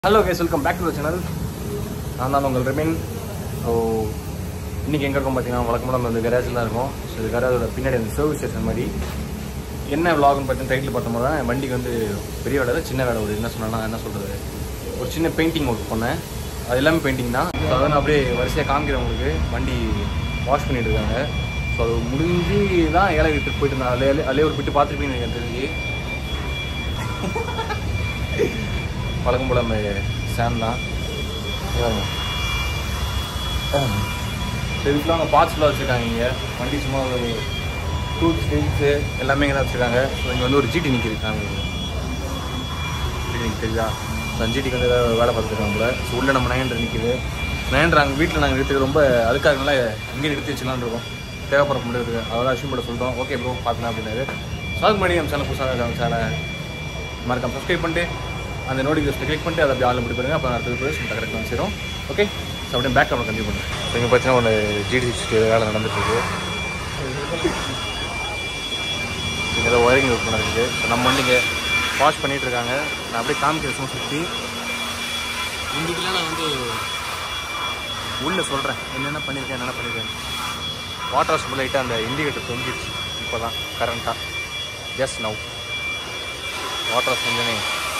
hello guys welcome back to the channel நான் தான் உங்கள் ரெமின் ஸோ இன்றைக்கி எங்கே இருக்கோம் பார்த்தீங்கன்னா வழக்கமாக நம்ம இந்த கரேஜில் தான் இருக்கோம் ஸோ இது கரேஜோட பின்னாடி அந்த சர்வீஸ் ஸ்டேஷன் மாதிரி என்ன விலாக்னு பார்த்தீங்கன்னா டைட்டில் பார்த்தோம்னா தான் என் வண்டிக்கு வந்து பெரிய வேலை இல்லை, சின்ன வேலை ஒரு என்ன சொன்னா என்ன சொல்கிறது ஒரு சின்ன பெயிண்டிங் ஒர்க் பண்ணேன் அது எல்லாமே பெயிண்டிங் தான் ஸோ அதை நான் அப்படியே வரிசையாக காமிக்கிறேன் உங்களுக்கு வண்டி வாஷ் பண்ணிட்டு இருக்காங்க ஸோ அது முடிஞ்சு தான் ஏழை வீட்டுக்கு போயிட்டு இருந்தேன் அதிலே அதிலே ஒரு பிட்டு பார்த்துருப்பீங்க எனக்கு தெரிஞ்சு வழக்கம் போல் அந்த சேன் தான் இதுக்குலாம் அவங்க பார்ட்ஸ்லாம் வச்சுருக்காங்க இங்கே வண்டி சும்மா ஒரு டூல் ஸ்டேஜ்ஸு எல்லாமே இங்கே தான் வச்சுருக்காங்க ஸோ இங்கே வந்து ஒரு ஜிடி நிற்கிருக்காங்க ஜிடி தெரியுதா ஸோ அந்த ஜிடிக்கு வந்து ஏதாவது வேலை பார்த்துருக்காங்க போல ஸோ உள்ளே நம்ம நயன்டர் நிற்கிது நயன்டர் அங்கே வீட்டில் நாங்கள் நிறுத்துக்கு ரொம்ப அதுக்காகனால இங்கே நிறுத்தி வச்சுக்கலாம்னு இருக்கோம் தேவைப்பட முடியாது அதெல்லாம் அஷ்யூம் பண்ண சொல்லிட்டோம் ஓகே ப்ரோ பார்க்கலாம் அப்படின்னாரு ஸோ அதுக்கு முன்னாடி நம்ம சேனல் புதுசாக நம்ம சேனல் மறக்காம சப்ஸ்கிரைப் பண்ணிட்டு அந்த நோட்டிஃபிகேஷன் கிளிக் பண்ணிட்டு அதை அப்படி ஆள் முடி பாருங்க அப்போ அடுத்தது போய் கரெக்டாக வந்துச்சிடும் ஓகே ஸோ அப்படியே பேக் கவர் கண்டினியூ பண்ணுறேன் ஸோ இங்கே பார்த்தீங்கன்னா ஒரு ஜிடி சிக்ஸ்டி வேலை நடந்துட்டுருக்கு இங்கே ஏதோ ஒயரிங் ஒர்க் பண்ணிருக்கு ஸோ நம்ம வந்து இங்கே வாஷ் பண்ணிகிட்டு இருக்காங்க நான் அப்படியே காமிக்கிற சும்மா சுற்றி இன்றைக்கெலாம் நான் வந்து உள்ளே சொல்கிறேன் என்னென்ன பண்ணியிருக்கேன் என்னென்ன பண்ணியிருக்கேன் வாட்டர் வாஷ் லைட்டாக அந்த இண்டிகேட்டர் தொங்கிடுச்சு இப்போ தான் கரண்ட்டாக ஜஸ்ட் நவ் வாட்டர் வாஷ் முடிஞ்சோடனே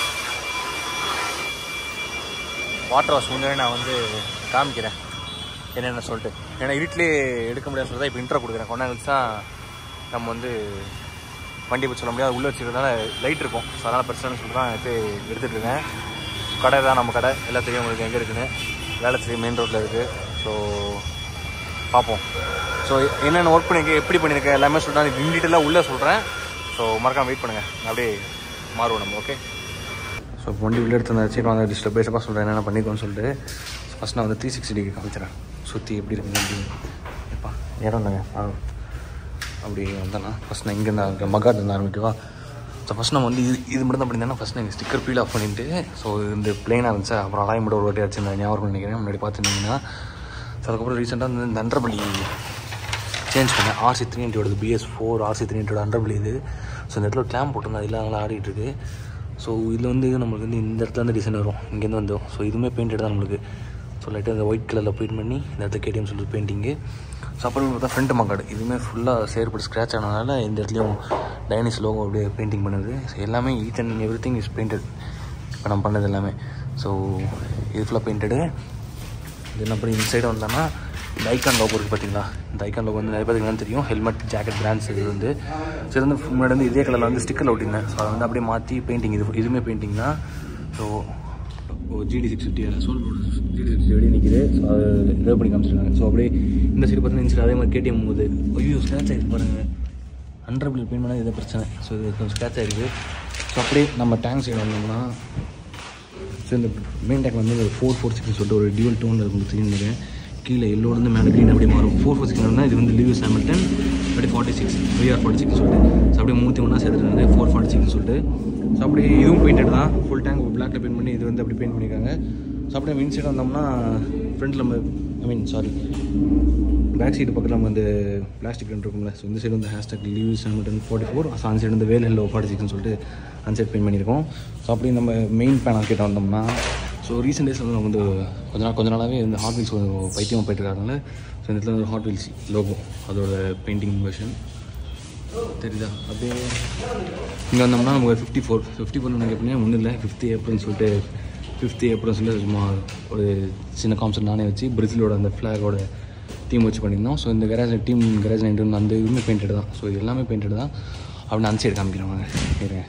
வாட்டர் வாஷ் முடிஞ்சோடனே நான் வந்து காமிக்கிறேன் என்னென்ன சொல்லிட்டு ஏன்னா இருட்டிலே எடுக்க முடியாதுன்னு சொல்லி தான் இப்போ இன்ட்ரோ கொடுக்குறேன் கொண்டா கழிச்சு தான் நம்ம வந்து வண்டி போய் சொல்ல முடியாது உள்ளே வச்சுக்கிறதுனால லைட் இருக்கும் ஸோ அதனால் பிரச்சனைன்னு சொல்லிட்டு தான் இப்போ எடுத்துகிட்டு இருக்கேன் கடை தான் நம்ம கடை எல்லாம் தெரியும் உங்களுக்கு எங்கே இருக்குன்னு வேளச்சேரி மெயின் ரோட்டில் இருக்குது ஸோ பார்ப்போம் ஸோ என்னென்ன ஒர்க் பண்ணியிருக்கேன் எப்படி பண்ணியிருக்கேன் எல்லாமே சொல்லிட்டு இன் டீட்டெயிலாக உள்ளே சொல்கிறேன் ஸோ மறக்காம வெயிட் பண்ணுங்கள் அப்படியே மாறுவோம் நம்ம ஓகே ஸோ வண்டி உள்ளே எடுத்து வந்து சரி வாங்க ஸ்டெப் பை ஸ்டெப்பாக சொல்கிறேன் என்னென்ன பண்ணிக்கோன்னு சொல்லிட்டு ஃபஸ்ட் நான் வந்து த்ரீ சிக்ஸ்டி டிகிரி காமிச்சிடறேன் சுற்றி எப்படி இருக்குங்க அப்படின்னு எப்பா இடம் இல்லைங்க ஆ அப்படி வந்தேன்னா ஃபஸ்ட் நான் இங்கேருந்து அங்கே மகாட் இருந்து ஆரம்பிக்கவா ஸோ ஃபஸ்ட் நம்ம வந்து இது இது மட்டும் தான் பண்ணியிருந்தேன்னா ஃபஸ்ட் நீங்கள் ஸ்டிக்கர் பீல் ஆஃப் பண்ணிட்டு ஸோ இந்த பிளெயினாக இருந்துச்சு அப்புறம் அலாய் மட்டும் ஒரு வாட்டி வச்சிருந்தேன் ஞாபகம் நினைக்கிறேன் முன்னாடி பார்த்துருந்தீங்கன்னா ஸோ அதுக்கப்புறம் ரீசெண்டாக வந்து இந்த அண்டர்பலி சேஞ்ச் பண்ணேன் RC three hundred BS four RC three hundred underbelly இது ஸோ இந்த இடத்துல கிளாம் போட்டிருந்தேன் அதில் நல்லா ஆடிட்டு இருக்கு ஸோ இதில் வந்து நம்மளுக்கு வந்து இந்த இடத்துல வந்து டிசைன் வரும் இங்கேருந்து வந்தோம் ஸோ இதுவுமே பெயிண்டட் தான் நம்மளுக்கு ஸோ லைட்டாக இந்த ஒயிட் கலரில் பெயிண்ட் பண்ணி இந்த இடத்துல கேடிஎம் சொல்லிட்டு பெயிண்டிங்கு ஸோ அப்புறம் பார்த்தா ஃப்ரண்ட் மக்காடு இதுவுமே ஃபுல்லாக செயற்பட்டு ஸ்க்ராச் ஆனதுனால இந்த இடத்துலையும் டைனிஸ் லோகோ அப்படியே பெயிண்டிங் பண்ணுது ஸோ எல்லாமே each and every thing is painted இப்போ நம்ம பண்ணது எல்லாமே ஸோ இது ஃபுல்லாக பெயிண்டடு இது என்ன பண்ணி இந்த சைடு வந்தோன்னா இந்த ஐக்கான் லோகோ இருக்குது பார்த்தீங்களா இந்த ஐக்கான் லோகோ வந்து நிறைய பேருக்கு என்னன்னு தெரியும் ஹெல்மெட் ஜாக்கெட் பிராண்ட்ஸ் இது வந்து ஸோ இது வந்து முன்னாடி வந்து இதே கலரில் வந்து ஸ்டிக்கர் ஒட்டினேன் ஸோ அதை வந்து அப்படியே மாற்றி பெயிண்டிங் இது இதுவுமே பெயிண்டிங் தான் ஸோ ஜிடி சிக்ஸ் ஃபிஃப்டி சோல் ஜிடி சிக்ஸ் வெளியே நிற்கிது ஸோ அது இதை பண்ணி காமிச்சிருக்காங்க ஸோ அப்படியே இந்த சைடு பார்த்தீங்கன்னா இந்த side அதே மாதிரி கேடிஎம் போது ஐயோ ஸ்க்ராச் ஆகிருக்கு பாருங்கள் ஹண்ட்ரட் பில் பெயிண்ட் பண்ணால் இதை பிரச்சனை ஸோ இது கொஞ்சம் ஸ்க்ராச் ஆகிருக்கு ஸோ அப்படியே நம்ம டேங்க் சைடு வந்தோம்னா ஸோ இந்த மெயின் டேங்க் வந்து ஃபோர் ஃபோர் சிக்ஸ் சொல்லிட்டு ஒரு டியூவல் டோனில் இருக்கும் தெரிஞ்சுருக்கேன் கீழே எல்லோருந்து மேலே க்ரீன் அப்படியே மாறும் ஃபோர் ஃபோர் சிக்ஸ்னா இது வந்து லிவிஸ் ஹாமில்டன் அப்படியே forty six VR forty six சொல்லிட்டு ஸோ அப்படியே மூத்தி ஒன்றா சேர்த்துட்டு ஃபோர் ஃபார்ட்டி சிக்ஸ் சொல்லிட்டு ஸோ அப்படியே இதுவும் பெயிண்டட் தான் ஃபுல் டேங்க் பிளாக்ல பெயிண்ட் பண்ணி இது வந்து அப்படி பெயிண்ட் பண்ணியிருக்காங்க ஸோ அப்படியே வின் சைடு வந்தோம்னா ஃப்ரண்ட்டில் நம்ம I mean sorry back side பக்கத்தில் நம்ம இந்த பிளாஸ்டிக் ரெண்டு இருக்கும்ல ஸோ இந்த சைடு வந்து ஹேஷ்டாக் லீவ்ஸ் ஹண்ட்ரட் ஃபார்ட்டி ஃபோர் ஸோ அந்த சைடு வந்து வேல் ஹெல்லோ ஃபார்ட்டி சிக்ஸ்னு சொல்லிட்டு அந்த சைடு பெயிண்ட் பண்ணியிருக்கோம் ஸோ அப்படியே நம்ம மெயின் பேனல் கிட்ட வந்தோம்னா ஸோ ரீசெண்ட் டேஸில் வந்து நம்ம வந்து கொஞ்ச நாள் கொஞ்ச நாளாகவே இந்த ஹாட் வீல்ஸ் கொஞ்சம் பைத்தியமாக போயிட்டு இருக்காங்க ஸோ இந்த இடத்துல வந்து ஹாட் வீல்ஸ் லோகோ அதோட பெயிண்டிங் வெர்ஷன் தெரியுதா அப்படியே இங்கே வந்தோம்னா நமக்கு ஃபிஃப்டி ஃபோர் ஃபிஃப்டி ஃபோர் எனக்கு எப்படின்னா ஒன்றும் இல்லை ஃபிஃப்த் ஏப்ரல்னு சொல்லிட்டு ஃபிஃப்த் ஏப்ரல் சொல்லிட்டு சும்மா ஒரு சின்ன கான்செப்ட் நானே வச்சு பிரேசிலோட அந்த ஃப்ளாகோட தீம் வச்சு பண்ணியிருந்தோம் ஸோ இந்த கராஜ் டீம் கராஜ் நைன்ட்டு அந்த இதுவுமே பெயிண்டட் தான் ஸோ இது எல்லாமே பெயிண்டட் தான் அப்படின்னு அந்த சைடு காமிக்கிறோம் வாங்க இருங்க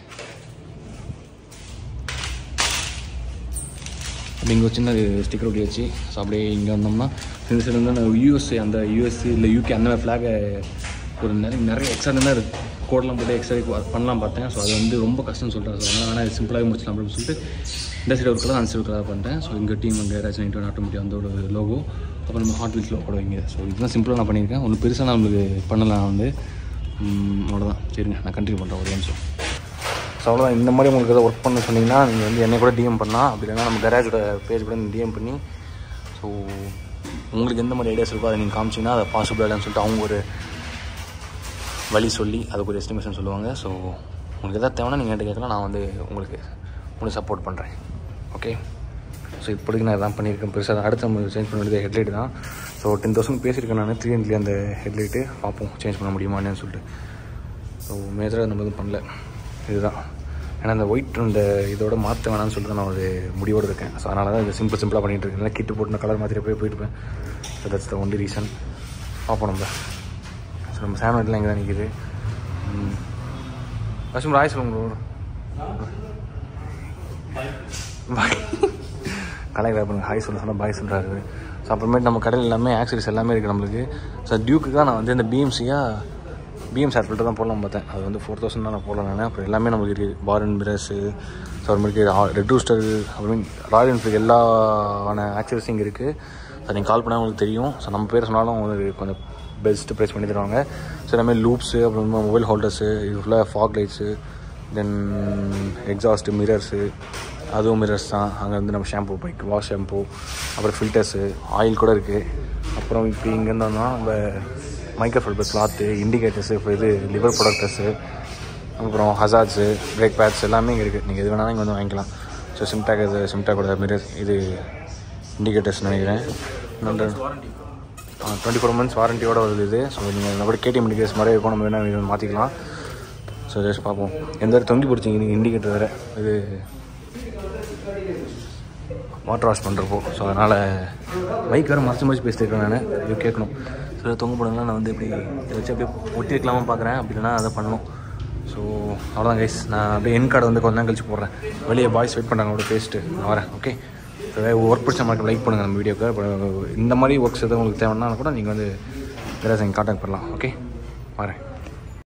அப்படி இங்கே ஒரு சின்ன ஸ்டிக்கர் ஒட்டி வச்சு ஸோ அப்படியே இங்கே வந்தோம்னா இந்த சைடு வந்து நான் யூஎஸ்ஏ அந்த யூஎஸ்ஏ இல்லை யூகே அந்த மாதிரி ஃப்ளாகை ஒரு நிறைய நிறைய எக்ஸ்ட்ரா தான் கோடெலாம் போட்டு எக்ஸ்ட்ரா பண்ணலாம் பார்த்தேன் ஸோ அது வந்து ரொம்ப கஷ்டம்னு சொல்லிட்டாங்க ஸோ அதனால் வேணால் சிம்பிளாகவே முடிச்சலாம் அப்படின்னு சொல்லிட்டு இந்த சைடு ஒரு கலர் அந்த சைடு கலர் பண்ணிட்டேன் ஸோ எங்கள் டீம் அங்கே ராஜ் நைன்டி ஒன் ஆட்டோமேட்டிக் அந்த ஒரு லோகோ அப்புறம் நம்ம ஹாட் வீல்ஸ் லோகோ வைங்க ஸோ இதுதான் சிம்பிளாக நான் பண்ணியிருக்கேன் ஒன்று பெருசாக நம்மளுக்கு பண்ணலாம் வந்து ம், அவ்வளோதான் சரிங்க நான் கண்டினியூ பண்ணுறேன் ஒரு நிமிஷம் ஸோ அவ்வளோதான் இந்த மாதிரி உங்களுக்கு எதாவது ஒர்க் பண்ண சொன்னீங்கன்னா நீங்கள் வந்து என்னை கூட டிஎம் பண்ணலாம் அப்படி இல்லைன்னா நம்ம கராஜோட பேஜ் கூட டிஎம் பண்ணி ஸோ உங்களுக்கு எந்த மாதிரி ஐடியாஸ் இருக்கோ அதை நீங்கள் காமிச்சிங்கன்னா அதை பாசிபிள் இல்லைன்னு சொல்லிட்டு அவங்க ஒரு வழி சொல்லி அதுக்கு ஒரு எஸ்டிமேஷன் சொல்லுவாங்க ஸோ உங்களுக்கு எதாவது தேவைன்னா நீங்கள் என்கிட்ட கேட்கலாம் நான் வந்து உங்களுக்கு உங்களுக்கு சப்போர்ட் பண்ணுறேன் ஓகே ஸோ இப்போதைக்கு நான் இதான் பண்ணியிருக்கேன் பெருசாக அடுத்து நம்ம சேஞ்ச் பண்ண வேண்டியது ஹெட்லைட் தான் ஸோ டென் தௌசண்ட் பேசியிருக்கேன் நான் த்ரீ ஹண்ட்ரட்லேயே அந்த ஹெட்லைட்டு பார்ப்போம் சேஞ்ச் பண்ண முடியுமா என்னன்னு சொல்லிட்டு ஸோ மேஜராக நம்ம எதுவும் பண்ணல இதுதான் ஏன்னா அந்த ஒயிட் அந்த இதோட மாற்ற வேணாம்னு சொல்லிட்டு நான் ஒரு முடிவோடு இருக்கேன் ஸோ அதனால தான் இது சிம்பிள் சிம்பிளாக பண்ணிட்டு இருக்கேன் இல்லை கிட்டு போட்டு நான் கலர் மாற்றிட்டு போய் போயிருப்பேன் so that's the only reason பார்ப்போம் நம்ம ஸோ நம்ம சேனல்லாம் இங்கே தான் நிற்கிது கஸ்டமர் ஆய் சொல்லுங்க பாய் கலை பண்ணுங்க ஹாய் சொல்ல சொன்னால் பாய் சொல்கிறாரு ஸோ அப்புறமேட்டு நம்ம கடையில் எல்லாமே ஆக்சரிஸ் எல்லாமே இருக்குது நம்மளுக்கு ஸோ டியூக்கு தான் நான் வந்து இந்த பிஎம்சியாக பிஎம் ஷேர் ஃபில்டர் தான் போடலாம் பார்த்தேன் அது வந்து ஃபோர் தௌசண்ட் தான் நான் போடலாம் நான் அப்புறம் எல்லாமே நமக்கு இருக்குது பார் அண்ட் மிரர்ஸு ஸோ அப்புறமேட்டு ரெட் ரூஸ்டர் அப்புறம் ராயல் என்ஃபீல்டு எல்லான ஆக்சரிஸும் இங்கே இருக்குது ஸோ நீங்கள் கால் பண்ணால் உங்களுக்கு தெரியும் ஸோ நம்ம பேர் சொன்னாலும் உங்களுக்கு கொஞ்சம் பெஸ்ட்டு ப்ரைஸ் பண்ணி தருவாங்க ஸோ எல்லாமே லூப்ஸு அப்புறம் மொபைல் ஹோல்டர்ஸு இது ஃபுல்லாக fog lights then exhaust mirrors அதுவும் மிரர்ஸ் தான் அங்கே வந்து நம்ம ஷாம்பு பைக் வாஷ் ஷாம்பு அப்புறம் ஃபில்டர்ஸு ஆயில் கூட இருக்குது அப்புறம் இப்போ இங்கேருந்து வந்தோம்னா நம்ம மைக்ரோ ஃபைபர் கிளாத்து இண்டிகேட்டர்ஸு இப்போ இது லிவர் ப்ரொடக்டர்ஸு அப்புறம் ஹசார்ட்ஸு பிரேக் பேட்ஸ் எல்லாமே இங்கே இருக்குது நீங்கள் எது வேணாலும் இங்கே வந்து வாங்கிக்கலாம் ஸோ சிம்டாக் இது சிம்டாக்கோட மிரர் இது இண்டிகேட்டர்ஸ் நினைக்கிறேன் நன்றி டுவெண்ட்டி ஃபோர் மந்த்ஸ் வாரண்டியோட வருது இது ஸோ நீங்கள் நம்ம கேடிஎம் இண்டிகேட்டர்ஸ் மாதிரி இருக்கும் நம்ம வேணால் இது மாற்றிக்கலாம் ஸோ ஜஸ்ட் பார்ப்போம் எந்த இடத்துல தொங்கி பிடிச்சிங்க நீங்கள் இண்டிகேட்டர் வேறு இது வாட்டர் வாஷ் பண்ணுறப்போ ஸோ அதனால் பைக் வேறு மறைச்சு மறைச்சு பேசிட்டு இருக்கேன் நான் இது கேட்கணும் ஸோ தொங்க போடுங்களா நான் வந்து இப்படி இதை வச்சு அப்படியே ஒட்டி வைக்கலாமா பார்க்குறேன் அப்படி இல்லைனா அதை பண்ணணும் ஸோ அவ்வளோதான் கைஸ் நான் அப்படியே என் கார்டு வந்து கொஞ்ச நேரம் கழிச்சு போடுறேன் வெளியே பாய்ஸ் வெயிட் பண்ணுறாங்க அவங்களோட பேசிட்டு நான் வரேன் ஓகே ஒர்க் பிடிச்ச மாதிரி லைக் பண்ணுங்கள் நம்ம வீடியோக்கு அப்புறம் இந்த மாதிரி ஒர்க்ஸ் எதுவும் உங்களுக்கு தேவைன்னா கூட நீங்கள் வந்து வேறு எங்கள் காண்டாக்ட் பண்ணலாம் ஓகே வரேன்